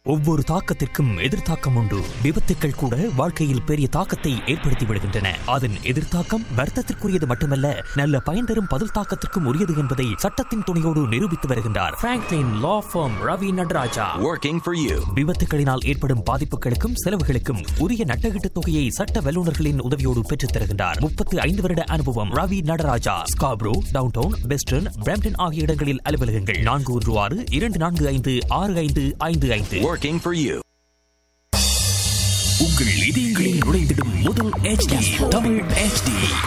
ஒவ்வொரு தாக்கத்திற்கும் எதிர்த்தாக்கம் உண்டு விபத்துக்கள் கூட வாழ்க்கையில் பெரிய தாக்கத்தை ஏற்படுத்தி விடுகின்றன அதன் எதிர்த்தாக்கம் வர்த்தத்திற்குரியது மட்டுமல்ல நல்ல பயன் தரும் பதில் தாக்கத்திற்கும் உரியது என்பதை சட்டத்தின் துணையோடு நிரூபித்து வருகின்றார் Franklin law firm Ravi Nadaraja working for you. விபத்துகளினால் ஏற்படும் பாதிப்புகளுக்கும் செலவுகளுக்கும் உரிய நட்டகீட்டு தொகையை சட்ட வல்லுநர்களின் உதவியோடு பெற்றுத் தருகின்றார் முப்பத்து ஐந்து வருட அனுபவம் Ravi Nadaraja Scarborough downtown western Brampton ஆகிய இடங்களில் அலுவலகங்கள் நான்கு ஒன்று ஆறு இரண்டு நான்கு ஐந்து ஆறு ஐந்து ஐந்து ஐந்து Working for you. உங்கள் இதயங்களில் நுழைந்திடும் முதல் HD தமிழ் HD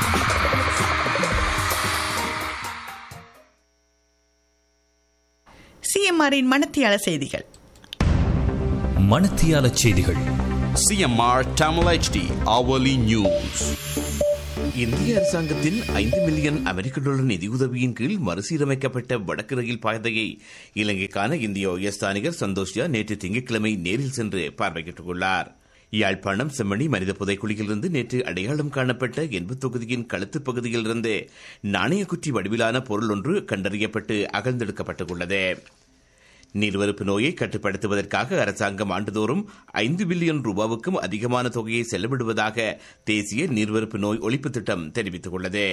சிஎம்ஆரின் மனத்தியாள செய்திகள் மனத்தியால செய்திகள் CMR Tamil HD hourly news. இந்திய அரசாங்கத்தின் ஐந்து மில்லியன் அமெரிக்க டாலர் நிதியுதவியின் கீழ் மறுசீரமைக்கப்பட்ட வடக்கு ரயில் பாதையை இலங்கைக்கான இந்திய உயர்ஸ்தானிகர் சந்தோஷ்யா நேற்று திங்கட்கிழமை நேரில் சென்று பார்வையிட்டுள்ளார் யாழ்ப்பாணம் செம்மணி மனித புதைக்குழியிலிருந்து நேற்று அடையாளம் காணப்பட்ட எண்பது தொகுதியின் கழுத்து பகுதியிலிருந்து நாணயக்குற்றி வடிவிலான பொருள் ஒன்று கண்டறியப்பட்டு அகழ்ந்தெடுக்கப்பட்டுள்ளது நீர்வரப்பு நோயை கட்டுப்படுத்துவதற்காக அரசாங்கம் ஆண்டுதோறும் ஐந்து பில்லியன் ரூபாவுக்கும் அதிகமான தொகையை செலவிடுவதாக தேசிய நீர்வரப்பு நோய் ஒழிப்பு திட்டம் தெரிவித்துள்ளது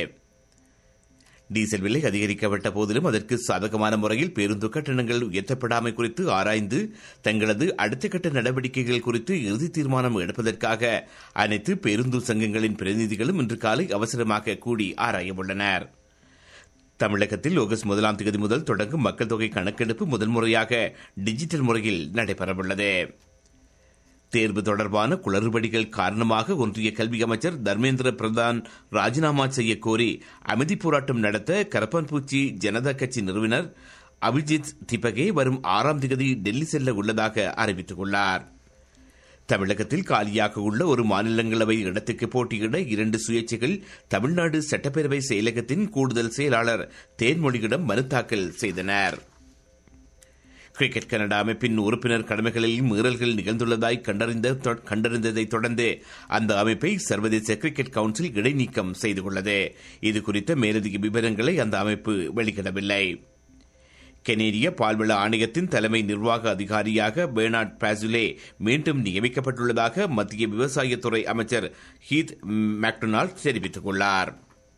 டீசல் விலை அதிகரிக்கப்பட்ட போதிலும் அதற்கு சாதகமான முறையில் பேருந்து கட்டணங்கள் உயர்த்தப்படாமை குறித்து ஆராய்ந்து தங்களது அடுத்த கட்ட நடவடிக்கைகள் குறித்து இறுதி தீர்மானம் எடுப்பதற்காக அனைத்து பேருந்து சங்கங்களின் பிரதிநிதிகளும் இன்று காலை அவசரமாக கூடி ஆராயவுள்ளனர் தமிழகத்தில் ஆகஸ்ட் முதலாம் தேதி முதல் தொடங்கும் மக்கள் தொகை கணக்கெடுப்பு முதல் முறையாக டிஜிட்டல் முறையில் நடைபெறவுள்ளது தேர்வு தொடர்பான குளறுபடிகள் காரணமாக ஒன்றிய கல்வி அமைச்சர் தர்மேந்திர பிரதான் ராஜினாமா செய்ய கோரி அமைதி போராட்டம் நடத்த கரப்பான்பூச்சி ஜனதா கட்சி நிறுவனர் அபிஜித் திபகே வரும் ஆறாம் தேதி டெல்லி செல்ல உள்ளதாக அறிவித்துள்ளார் தமிழகத்தில் காலியாக உள்ள ஒரு மாநிலங்களவை இடத்துக்கு போட்டியிட இரண்டு சுயேட்சைகள் தமிழ்நாடு சட்டப்பேரவை செயலகத்தின் கூடுதல் செயலாளர் தேன்மொழியிடம் மனு தாக்கல் செய்தனர் கிரிக்கெட் கனடா அமைப்பின் உறுப்பினர் கடமைகளில் மீறல்கள் நிகழ்ந்துள்ளதாய் கண்டறிந்த கண்டறிந்ததை தொடர்ந்து அந்த அமைப்பை சர்வதேச கிரிக்கெட் கவுன்சில் இடைநீக்கம் செய்து கொண்டது இது குறித்த மேலதிக விவரங்களை அந்த அமைப்பு வெளியிடவில்லை கெனேடிய பால்வள ஆணையத்தின் தலைமை நிர்வாக அதிகாரியாக பெர்னார்ட் பாசுலே மீண்டும் நியமிக்கப்பட்டுள்ளதாக மத்திய விவசாயத்துறை அமைச்சர் ஹீத் மேக்டொனால்ட் தெரிவித்துள்ளார்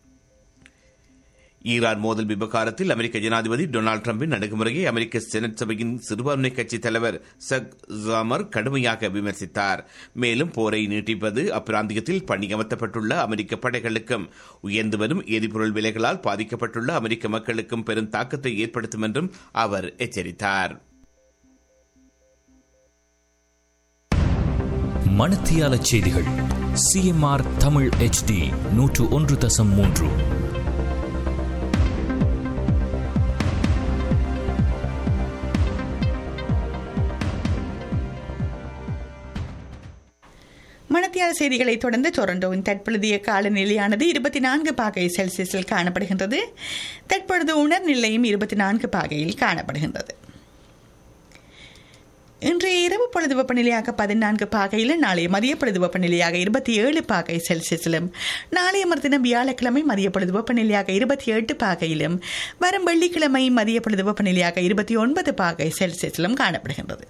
ஈரான் மோதல் விவகாரத்தில் அமெரிக்க ஜனாதிபதி டொனால்டு டிரம்பின் அணுகுமுறையை அமெரிக்க செனட் சபையின் சிறுபான்மை கட்சி தலைவர் சக் ஜாமர் கடுமையாக விமர்சித்தார் மேலும் போரை நீட்டிப்பது அப்பிராந்தியத்தில் பணியமர்த்தப்பட்டுள்ள அமெரிக்க படைகளுக்கும் உயர்ந்து வரும் எரிபொருள் விலைகளால் பாதிக்கப்பட்டுள்ள அமெரிக்க மக்களுக்கும் பெரும் தாக்கத்தை ஏற்படுத்தும் என்றும் அவர் எச்சரித்தார் மனத்தியால செய்திகள் சிஎம்ஆர் தமிழ் HD நூற்று ஒன்று தசம் மூன்று மணத்தியால செய்திகளை தொடர்ந்து டொரண்டோவின் தற்பொழுதைய காலநிலையானது இருபத்தி நான்கு பாகை செல்சியஸில் காணப்படுகின்றது தற்பொழுது உணர் நிலையும் இருபத்தி நான்கு பாகையில் காணப்படுகின்றது இன்றைய இரவு பொழுது வெப்பநிலையாக பதினான்கு பாகையிலும் நாளைய மதிய பொழுது வெப்பநிலையாக இருபத்தி ஏழு பாகை செல்சியஸிலும் நாளைய மறுதினம் வியாழக்கிழமை மதிய பொழுது வெப்பநிலையாக இருபத்தி எட்டு பாகையிலும் வரும் வெள்ளிக்கிழமை மதிய பொழுது வெப்பநிலையாக இருபத்தி ஒன்பது பாகை செல்சியஸிலும் காணப்படுகின்றது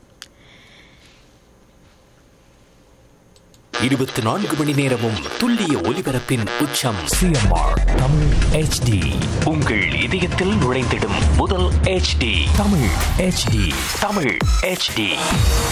இருபத்தி நான்கு மணி நேரமும் துல்லிய ஒலிபரப்பின் உச்சம் சிஎம்ஆர் தமிழ் HD உங்கள் இதயத்தில் நுழைந்திடும் முதல் HD Tamil HD Tamil HD